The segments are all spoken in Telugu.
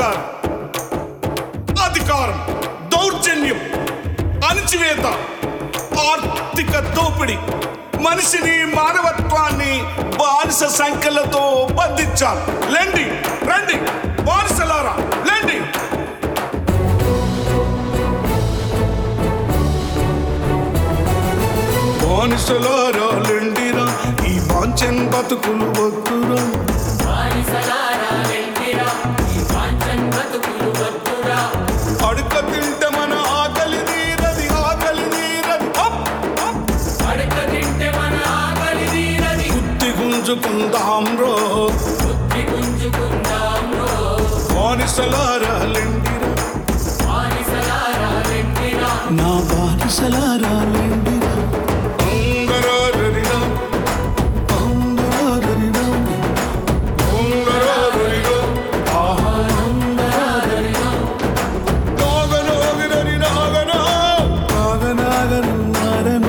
బానిసలారా అధికారం దౌర్జన్యం అణచివేత ఆర్థిక దోపిడి మనిషిని మానవత్వాన్ని బానిస సంఖ్యలతో బంధించాలి లెండి రండి బానిసలారా లెండి బానిసలారా లెండిరా ఈ వాంఛన్ బతుకులు వద్దురా అడుక తింటే మన ఆకలి తీరది ఆకలి తీరది హప్, హప్. బుద్ధి గుంజుకుందాం రో బానిసలారా లెండిరా నా బానిసలారా లెండిరా ఉంగరారరిరా, ఔందరారరిరా, ఉంగరారరిరా. ఆహా. నాగనాగిరరి నాగనా. నాగనాగను నాగను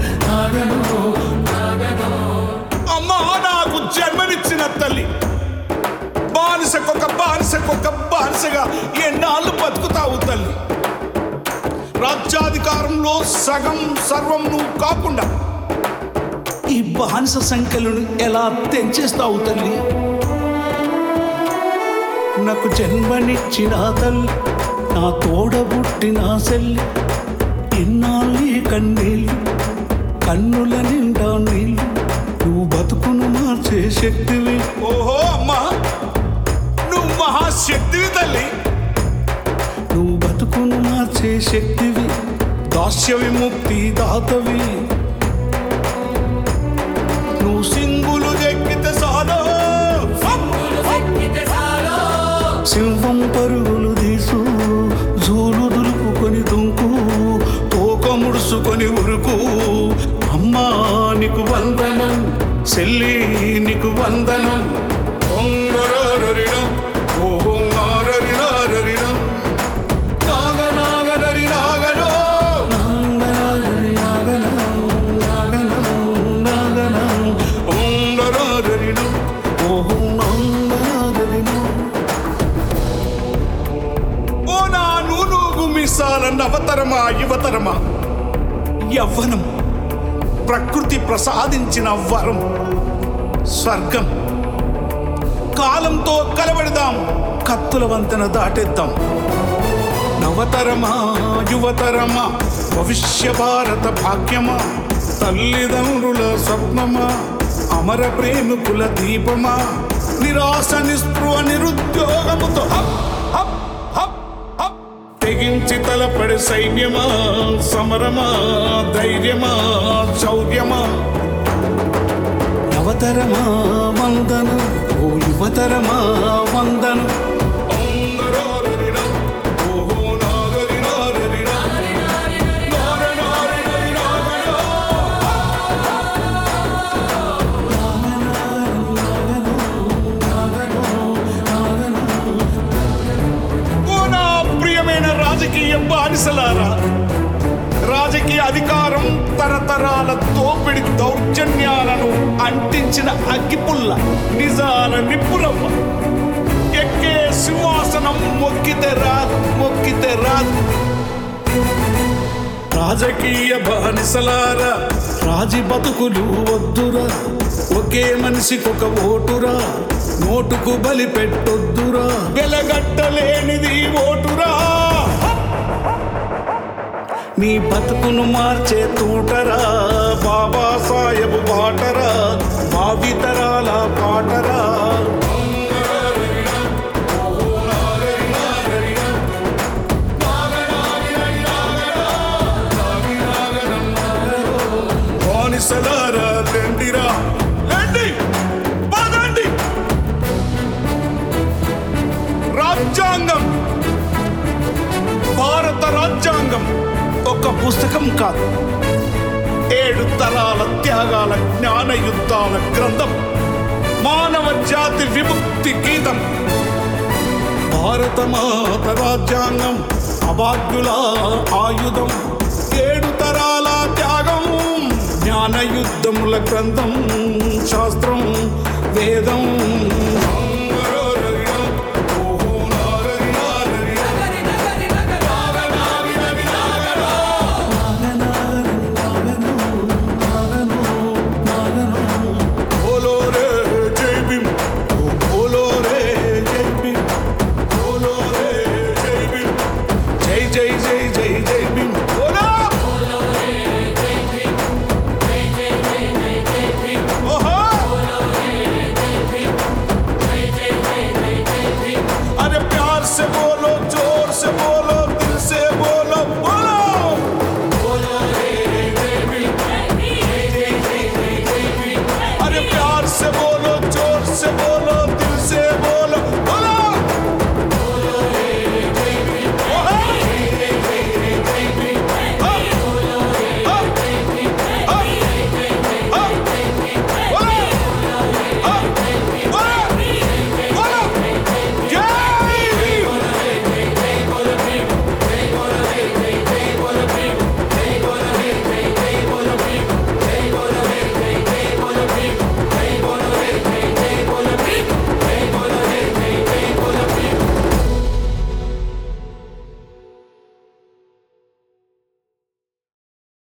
నాగను అమ్మా నాకు జన్మనిచ్చిన తల్లి బానిసకొక బానిసకొక బానిసగా ఎన్నాళ్ళు బతుకుతావు తల్లి రాజ్యాధికారంలో సగం సర్వం నువ్వు కాకుండా ఈ బానిస సంఖ్యలను ఎలా తెంచేస్తావు తల్లి నాకు జన్మనిచ్చిన తల్లి నా తోడబుట్టిన సెల్లి ఇన్నాళ్ళు ఈ కన్నీళ్ళు కన్నుల నిండా నీళ్ళు నువ్వు బతుకును మార్చే శక్తివి ఓహో అమ్మా నువ్వు మహాశక్తివి తల్లి నువ్వు బతుకును మార్చే శక్తివి దాస్య విముక్తి దాతవి నువ్వు సింగులు ఎక్కితే సాలో సింహం పరుగులు తీసు జూలు దులుపుకొని దుంకు తోక ముడుసుకొని ఉరుకు అమ్మా నీకు వందనం సెల్లి నీకు వందనం ఒంగరారరిరా, ఓహో నారరిరారరిరా. నాగనాగరరి నాగనో. నాగనాగరి నాగనం, నాగనం, నాగనం. ఒంగరారరిరా. ఓహో నాగనాగరినా. ఓ నా నూనూగు మీసాల నవతరమా యువతరమా యవ్వనం ప్రకృతి ప్రసాదించిన వరం స్వర్గం కాలంతో కలబడదాం కత్తుల వంతెన దాటేద్దాం నవతరమా యువతరమా భవిష్య భారత భాగ్యమా తల్లిదండ్రుల స్వప్నమా అమర ప్రేమికుల దీపమా నిరాశ నిస్పృహ నిరుద్యోగముతో హప్ హప్ హప్ హప్ తెగించి తలపడి సైన్యమా సమరమా ధైర్యమా శౌర్యమా నవతరమా వందనం ఓ యువతరమా వందనం ఒంగరారరిరా, ఓహో నాగరిరారరిరా. నారనారిరరి నాగనా. ఓ నా ప్రియమైన రాజకీయ బానిసలారా రాజకీయ అధికారం తరతరాల దోపిడి దౌర్జన్యాలను అంటించిన అగ్గిపుల్ల నిజాల నిప్పురవ్వ ఎక్కే సింహాసనం మొక్కితే రాదు మొక్కితే రాదు రాజకీయ బానిసలారా రాజి బతుకులు వద్దురా ఒకే మనిషికొక ఓటురా నోటుకు బలి పెట్టొద్దురా వెలగట్టలేనిది ఓటురా నీ బతుకును మార్చే తూటరా బాబా సాహెబ్ బాటరా భావితరాల పాటరా బానిసలారా లెండిరా లెండి పదండి రాజ్యాంగం భారత రాజ్యాంగం ఒక పుస్తకం కాదు ఏడు తరాల త్యాగాల జ్ఞాన యుద్ధాల గ్రంథం మానవ జాతి విముక్తి గీతం భారత మాత రాజ్యాంగం అభాగ్యుల ఆయుధం ఏడు తరాల త్యాగం జ్ఞాన యుద్ధముల గ్రంథం శాస్త్రం వేదం